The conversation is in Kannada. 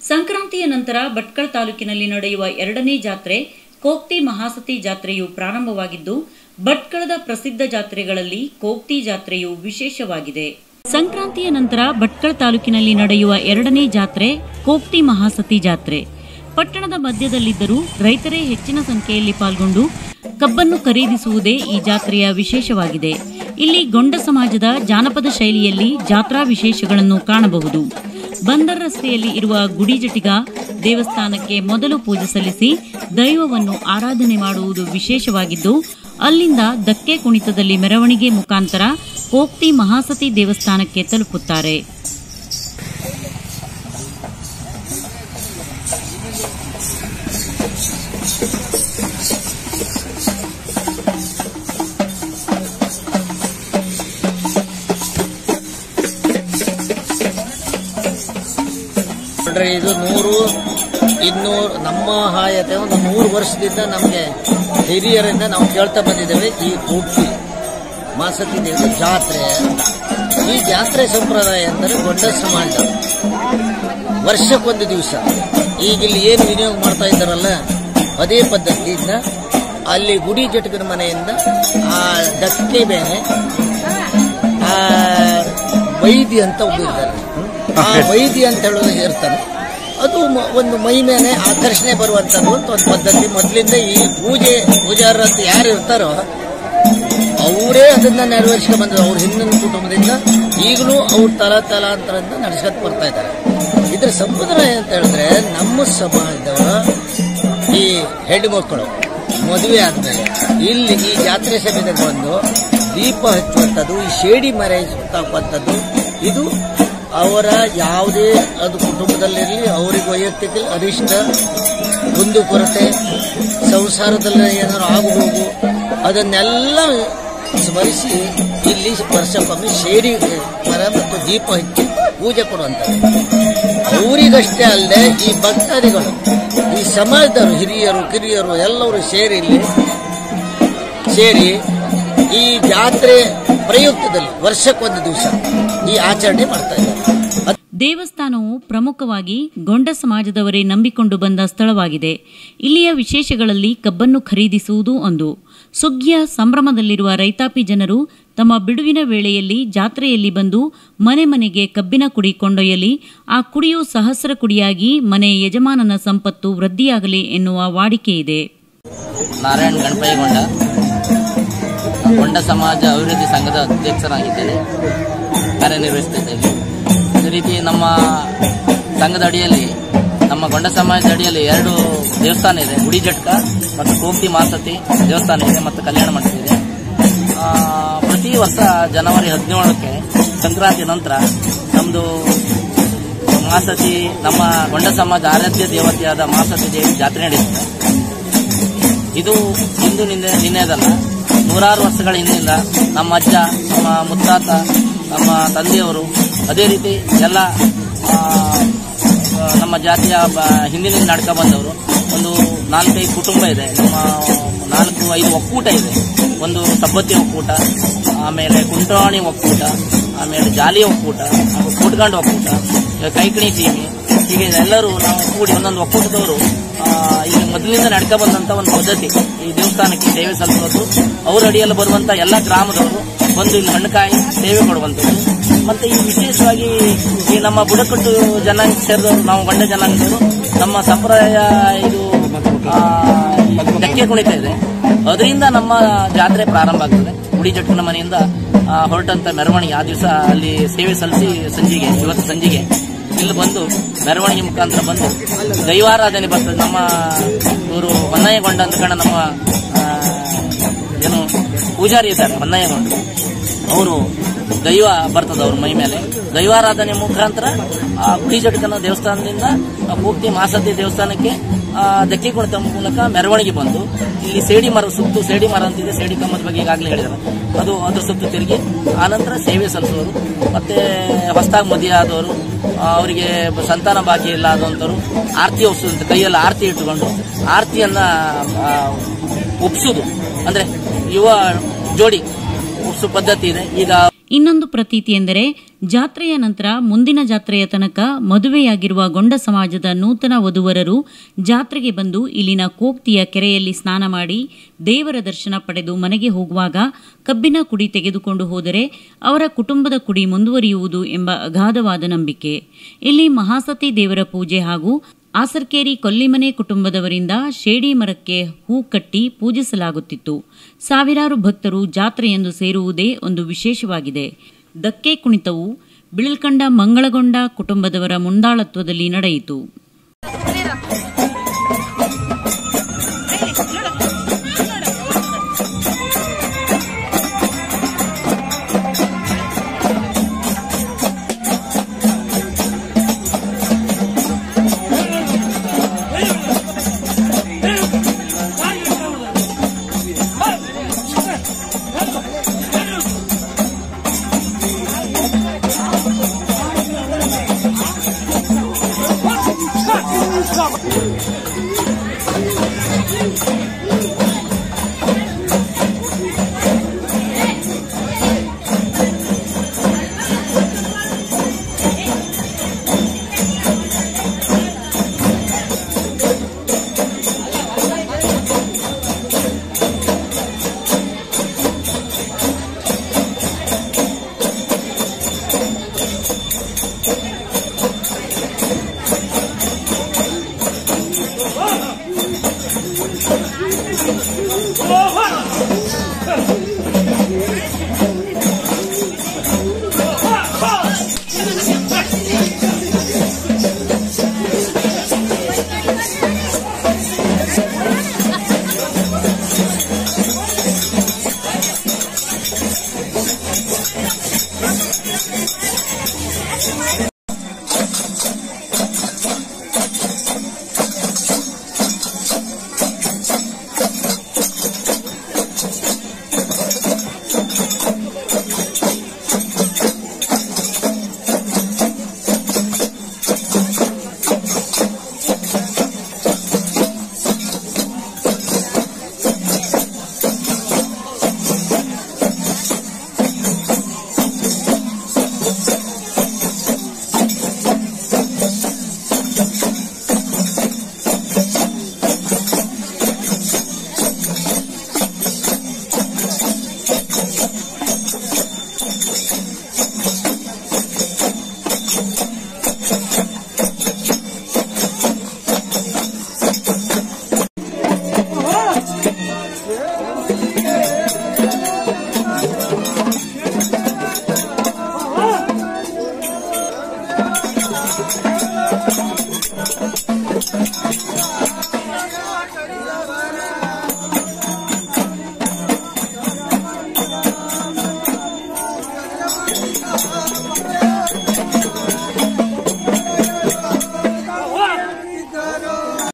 ಸಂಕ್ರಾಂತಿಯ ನಂತರ ಭಟ್ಕಳ ತಾಲೂಕಿನಲ್ಲಿ ನಡೆಯುವ ಎರಡನೇ ಜಾತ್ರೆ ಕೋಕ್ತಿ ಮಹಾಸತಿ ಜಾತ್ರೆಯು ಪ್ರಾರಂಭವಾಗಿದ್ದು ಭಟ್ಕಳದ ಪ್ರಸಿದ್ಧ ಜಾತ್ರೆಗಳಲ್ಲಿ ಕೋಕ್ತಿ ಜಾತ್ರೆಯು ವಿಶೇಷವಾಗಿದೆ ಸಂಕ್ರಾಂತಿಯ ನಂತರ ಭಟ್ಕಳ ತಾಲೂಕಿನಲ್ಲಿ ನಡೆಯುವ ಎರಡನೇ ಜಾತ್ರೆ ಕೋಕ್ತಿ ಮಹಾಸತಿ ಜಾತ್ರೆ ಪಟ್ಟಣದ ಮಧ್ಯದಲ್ಲಿದ್ದರೂ ರೈತರೇ ಹೆಚ್ಚಿನ ಸಂಖ್ಯೆಯಲ್ಲಿ ಪಾಲ್ಗೊಂಡು ಕಬ್ಬನ್ನು ಖರೀದಿಸುವುದೇ ಈ ಜಾತ್ರೆಯ ವಿಶೇಷವಾಗಿದೆ ಇಲ್ಲಿ ಗೊಂಡ ಸಮಾಜದ ಜಾನಪದ ಶೈಲಿಯಲ್ಲಿ ಜಾತ್ರಾ ವಿಶೇಷಗಳನ್ನು ಕಾಣಬಹುದು ಬಂದರ್ ರಸ್ತೆಯಲ್ಲಿ ಇರುವ ಗುಡಿಜಟಿಗ ದೇವಸ್ಥಾನಕ್ಕೆ ಮೊದಲು ಪೂಜೆ ಸಲ್ಲಿಸಿ ದೈವವನ್ನು ಆರಾಧನೆ ಮಾಡುವುದು ವಿಶೇಷವಾಗಿದ್ದು ಅಲ್ಲಿಂದ ದಕ್ಕೆ ಕುಣಿತದಲ್ಲಿ ಮೆರವಣಿಗೆ ಮುಖಾಂತರ ಕೋಕ್ತಿ ಮಹಾಸತಿ ದೇವಸ್ಥಾನಕ್ಕೆ ತಲುಪುತ್ತಾರೆ ನೋಡ್ರಿ ಇದು ನೂರು ಇನ್ನೂರು ನಮ್ಮ ಹಾಯತೆ ಒಂದು ನೂರು ವರ್ಷದಿಂದ ನಮಗೆ ಹಿರಿಯರಿಂದ ನಾವು ಕೇಳ್ತಾ ಬಂದಿದ್ದೇವೆ ಈ ಕೂಗ್ತಿ ಮಾಸತಿ ದೇವರ ಜಾತ್ರೆ ಈ ಜಾತ್ರೆ ಸಂಪ್ರದಾಯ ಅಂದರೆ ದೊಡ್ಡ ಸಮಾಜ ವರ್ಷಕ್ಕೊಂದು ದಿವಸ ಈಗ ಇಲ್ಲಿ ಏನು ವಿನಿಯೋಗ ಮಾಡ್ತಾ ಇದ್ದಾರಲ್ಲ ಅದೇ ಪದ್ಧತಿಯಿಂದ ಅಲ್ಲಿ ಗುಡಿ ಜಟಕನ ಮನೆಯಿಂದ ಆ ದಕ್ಕೆ ಬೇನೆ ಆ ವೈದ್ಯ ಅಂತ ಒಬ್ಬ ಇದ್ದಾರೆ ಆ ವೈದ್ಯ ಅಂತ ಹೇಳೋದು ಇರ್ತಾನೆ ಅದು ಮ- ಒಂದು ಮೈ ಮೇಲೆ ಆಕರ್ಷಣೆ ಬರುವಂಥದ್ದು ಅಂತ ಒಂದು ಪದ್ಧತಿ ಮೊದಲಿಂದ ಈ ಪೂಜೆ ಪೂಜಾರರು ಅಂತ ಯಾರು ಇರ್ತಾರೋ ಅವರೇ ಅದನ್ನ ನೆರವೇರಿಸ್ಕೊಂಡು ಬಂದ್ರು ಅವ್ರ ಹಿಂದಿನ ಕುಟುಂಬದಿಂದ ಈಗಲೂ ಅವ್ರ ತಲ ತಲಾಂತರದಿಂದ ನಡೆಸ್ಕೊತ ಬರ್ತಾ ಇದ್ದಾರೆ ಇದ್ರ ಸಂಪ್ರದಾಯ ಅಂತ ಹೇಳಿದ್ರೆ ನಮ್ಮ ಸಮಾಜದವರ ಈ ಹೆಣ್ಣುಮಕ್ಕಳು ಮದುವೆ ಆದ್ಮೇಲೆ ಇಲ್ಲಿ ಈ ಜಾತ್ರೆ ಸಭೆಗೆ ಬಂದು ದೀಪ ಹಚ್ಚುವಂಥದ್ದು ಈ ಶೇಡಿ ಮರೆ ಸುತ್ತಾಕುವಂಥದ್ದು ಇದು ಅವರ ಯಾವುದೇ ಅದು ಕುಟುಂಬದಲ್ಲಿರಲಿ ಅವರಿಗೆ ವೈಯಕ್ತಿಕ ಅರಿಷ್ಟ ಕುಂದು ಕೊರತೆ ಸಂಸಾರದಲ್ಲಿ ಏನಾದ್ರು ಆಗು ಹೋಗು ಅದನ್ನೆಲ್ಲ ಸ್ಮರಿಸಿ ಇಲ್ಲಿ ವರ್ಷಕ್ಕೊಮ್ಮೆ ಶೇಡಿ ಮರ ಮತ್ತು ದೀಪ ಹಚ್ಚಿ ಪೂಜೆ ಕೊಡುವಂಥದ್ದು ಅವರಿಗಷ್ಟೇ ಅಲ್ಲದೆ ಈ ಭಕ್ತಾದಿಗಳು ಈ ಸಮಾಜದವರು ಹಿರಿಯರು ಕಿರಿಯರು ಎಲ್ಲರೂ ಸೇರಿ ಇಲ್ಲಿ ಸೇರಿ ಈ ಜಾತ್ರೆ ಪ್ರಯುಕ್ತದಲ್ಲಿ ವರ್ಷಕ್ಕೊಂದು ದಿವಸ ಈ ಆಚರಣೆ ಮಾಡ್ತಾ ಇದ್ದಾರೆ ಅದ್- ದೇವಸ್ಥಾನವು ಪ್ರಮುಖವಾಗಿ ಗೊಂಡ ಸಮಾಜದವರೇ ನಂಬಿಕೊಂಡು ಬಂದ ಸ್ಥಳವಾಗಿದೆ ಇಲ್ಲಿಯ ವಿಶೇಷಗಳಲ್ಲಿ ಕಬ್ಬನ್ನು ಖರೀದಿಸುವುದು ಒಂದು ಸುಗ್ಗಿಯ ಸಂಭ್ರಮದಲ್ಲಿರುವ ರೈತಾಪಿ ಜನರು ತಮ್ಮ ಬಿಡುವಿನ ವೇಳೆಯಲ್ಲಿ ಜಾತ್ರೆಯಲ್ಲಿ ಬಂದು ಮನೆ ಮನೆಗೆ ಕಬ್ಬಿನ ಕುಡಿ ಕೊಂಡೊಯ್ಯಲಿ ಆ ಕುಡಿಯು ಸಹಸ್ರ ಕುಡಿಯಾಗಿ ಮನೆ ಯಜಮಾನನ ಸಂಪತ್ತು ವೃದ್ಧಿಯಾಗಲಿ ಎನ್ನುವ ವಾಡಿಕೆ ಇದೆ ನಾರಾಯಣ್ ಗಣಪಯ್ಯಗೊಂಡ ಗೊಂಡ ಸಮಾಜ ಅಭಿವೃದ್ಧಿ ಸಂಘದ ಅಧ್ಯಕ್ಷರಾಗಿದ್ದೇನೆ ಕಾರ್ಯನಿರ್ವಹಿಸುತ್ತಿದ್ದೇನೆ ಅದೇ ರೀತಿ ನಮ್ಮ ಸಂಘದ ಅಡಿಯಲ್ಲಿ ನಮ್ಮ ಗೊಂಡ ಸಮಾಜದ ಅಡಿಯಲ್ಲಿ ಎರಡು ದೇವಸ್ಥಾನ ಇದೆ ಗುಡಿ ಜಟ್ಕ ಮತ್ತು ಕೋಕ್ತಿ ಮಾಸತಿ ದೇವಸ್ಥಾನ ಇದೆ ಮತ್ತು ಕಲ್ಯಾಣ ಮಂಟಪ ಇದೆ ಆ, ಪ್ರತಿ ವರ್ಷ ಜನವರಿ ಹದಿನೇಳಕ್ಕೆ ಸಂಕ್ರಾಂತಿ ನಂತರ ನಮ್ಮದು ಮಾಸತಿ ನಮ್ಮ ಗೊಂಡ ಸಮಾಜ ಆರಾಧ್ಯ ದೇವತೆಯಾದ ಮಾಸತಿ ದೇವಿ ಜಾತ್ರೆ ನಡೆಯುತ್ತೆ ಇದು ಇಂದು ನಿನ್ನೆ ನಿನ್ನೆದಲ್ಲ ನೂರಾರು ವರ್ಷಗಳ ಹಿಂದಿನಿಂದ ನಮ್ಮ ಅಜ್ಜ ನಮ್ಮ ಮುತ್ತಾತ ನಮ್ಮ ತಂದೆಯವರು ಅದೇ ರೀತಿ ಎಲ್ಲ ಆ, ಆ, ನಮ್ಮ ಜಾತಿಯ ಬ- ಹಿಂದಿನಿಂದ ನಡ್ಕ ಬಂದವರು ಒಂದು ನಾಲ್ಕೈದು ಕುಟುಂಬ ಇದೆ ನಮ್ಮ ನಾಲ್ಕು ಐದು ಒಕ್ಕೂಟ ಇದೆ ಒಂದು ಸಬ್ಬತ್ತಿ ಒಕ್ಕೂಟ ಆಮೇಲೆ ಕುಂಟಾಣಿ ಒಕ್ಕೂಟ ಆಮೇಲೆ ಜಾಲಿ ಒಕ್ಕೂಟ ಹಾಗೂ ಕೂಟ್ಗಂಡು ಒಕ್ಕೂಟ ಈಗ ಕೈಕಣಿ ಟೀಮಿ ಹೀಗೆ ಎಲ್ಲರೂ ನಾವು ಕೂಡಿ ಒಂದೊಂದು ಒಕ್ಕೂಟದವರು ಆ, ಈಗ ಮೊದಲಿನಿಂದ ನಡ್ಕ ಬಂದಂತ ಒಂದು ಪದ್ಧತಿ ಈ ದೇವಸ್ಥಾನಕ್ಕೆ ಸೇವೆ ಸಲ್ಲಿಸೋದು ಅವರ ಅಡಿಯಲ್ಲಿ ಬರುವಂತ ಎಲ್ಲ ಗ್ರಾಮದವರು ಬಂದು ಇಲ್ಲಿ ಹಣ್ಣುಕಾಯಿ ಸೇವೆ ಕೊಡುವಂಥದ್ದು ಮತ್ತೆ ಈ ವಿಶೇಷವಾಗಿ ಈ ನಮ್ಮ ಬುಡಕಟ್ಟು ಜನಾಂಗ ಸೇರಿದವರು ನಾವು ಗಂಡ ಜನಾಂಗದವರು ನಮ್ಮ ಸಂಪ್ರದಾಯ ಇದು ಆ, ಈ ಧಕ್ಕೆ ಕುಣಿತ ಇದೆ ಅದರಿಂದ ನಮ್ಮ ಜಾತ್ರೆ ಪ್ರಾರಂಭ ಆಗ್ತದೆ ಗುಡಿ ಜಟ್ಕನ ಮನೆಯಿಂದ ಆ, ಹೊರಟಂತ ಮೆರವಣಿಗೆ ಆ ದಿವಸ ಅಲ್ಲಿ ಸೇವೆ ಸಲ್ಲಿಸಿ ಸಂಜೆಗೆ ಇವತ್ತು ಸಂಜೆಗೆ ಇಲ್ಲಿ ಬಂದು ಮೆರವಣಿಗೆ ಮುಖಾಂತರ ಬಂದು ದೈವಾರಾಧನೆ ಬರ್ತದೆ ನಮ್ಮ ಇವರು ಹೊನ್ನಯ್ಯಗೊಂಡ ಅಂತ ಕಣ ನಮ್ಮ ಆ, ಏನು ಪೂಜಾರಿ ಇದ್ದಾರೆ ಹೊನ್ನಯ್ಯಗೊಂಡ ಅವರು ದೈವ ಬರ್ತದೆ ಅವ್ರ ಮೈ ಮೇಲೆ ದೈವಾರಾಧನೆ ಮುಖಾಂತರ ಆ ಗುಡಿ ಜಟಕನ ದೇವಸ್ಥಾನದಿಂದ ಆ ಪೂರ್ತಿ ಮಾಸತಿ ದೇವಸ್ಥಾನಕ್ಕೆ ಆ, ಧಕ್ಕೆ ಕುಣಿತ ಮೂಲಕ ಮೆರವಣಿಗೆ ಬಂದು ಇಲ್ಲಿ ಸೇಡಿ ಮರ ಸುತ್ತು ಸೇಡಿ ಮರ ಅಂತಿದೆ ಸೇಡಿ ಕಂಬದ ಬಗ್ಗೆ ಈಗಾಗಲೇ ಹೇಳಿದ್ದಾರೆ ಅದು ಅದ್ರ ಸುತ್ತು ತಿರುಗಿ ಆನಂತರ ಸೇವೆ ಸಲ್ಲಿಸುವರು ಮತ್ತೆ ಹೊಸದಾಗಿ ಮದುವೆ ಆದವರು ಆ, ಅವರಿಗೆ ಸಂತಾನ ಭಾಗ್ಯ ಇಲ್ಲ ಆದಂಥವ್ರು ಆರತಿ ಒಪ್ಸೋದು ಕೈಯಲ್ಲಿ ಆರತಿ ಇಟ್ಟುಕೊಂಡು ಆರತಿಯನ್ನ ಆ, ಒಪ್ಸೋದು ಅಂದ್ರೆ ಯುವ ಜೋಡಿ ಒಪ್ಸೋ ಪದ್ಧತಿ ಇದೆ ಈಗ ಇನ್ನೊಂದು ಪ್ರತೀತಿ ಎಂದರೆ ಜಾತ್ರೆಯ ನಂತರ ಮುಂದಿನ ಜಾತ್ರೆಯ ತನಕ ಮದುವೆಯಾಗಿರುವ ಗೊಂಡ ಸಮಾಜದ ನೂತನ ವಧುವರರು ಜಾತ್ರೆಗೆ ಬಂದು ಇಲ್ಲಿನ ಕೋಕ್ತಿಯ ಕೆರೆಯಲ್ಲಿ ಸ್ನಾನ ಮಾಡಿ ದೇವರ ದರ್ಶನ ಪಡೆದು ಮನೆಗೆ ಹೋಗುವಾಗ ಕಬ್ಬಿನ ಕುಡಿ ತೆಗೆದುಕೊಂಡು ಹೋದರೆ ಅವರ ಕುಟುಂಬದ ಕುಡಿ ಮುಂದುವರಿಯುವುದು ಎಂಬ ಅಗಾಧವಾದ ನಂಬಿಕೆ ಇಲ್ಲಿ ಮಹಾಸತಿ ದೇವರ ಪೂಜೆ ಹಾಗೂ ಆಸರ್ಕೇರಿ ಕೊಲ್ಲಿಮನೆ ಕುಟುಂಬದವರಿಂದ ಶೇಡಿ ಮರಕ್ಕೆ ಹೂ ಕಟ್ಟಿ ಪೂಜಿಸಲಾಗುತ್ತಿತ್ತು ಸಾವಿರಾರು ಭಕ್ತರು ಜಾತ್ರೆಯೆಂದು ಸೇರುವುದೇ ಒಂದು ವಿಶೇಷವಾಗಿದೆ ದಕ್ಕೆ ಕುಣಿತವು ಬಿಳಲ್ಕಂಡ ಮಂಗಳಗೊಂಡ ಕುಟುಂಬದವರ ಮುಂದಾಳತ್ವದಲ್ಲಿ ನಡೆಯಿತು Stop!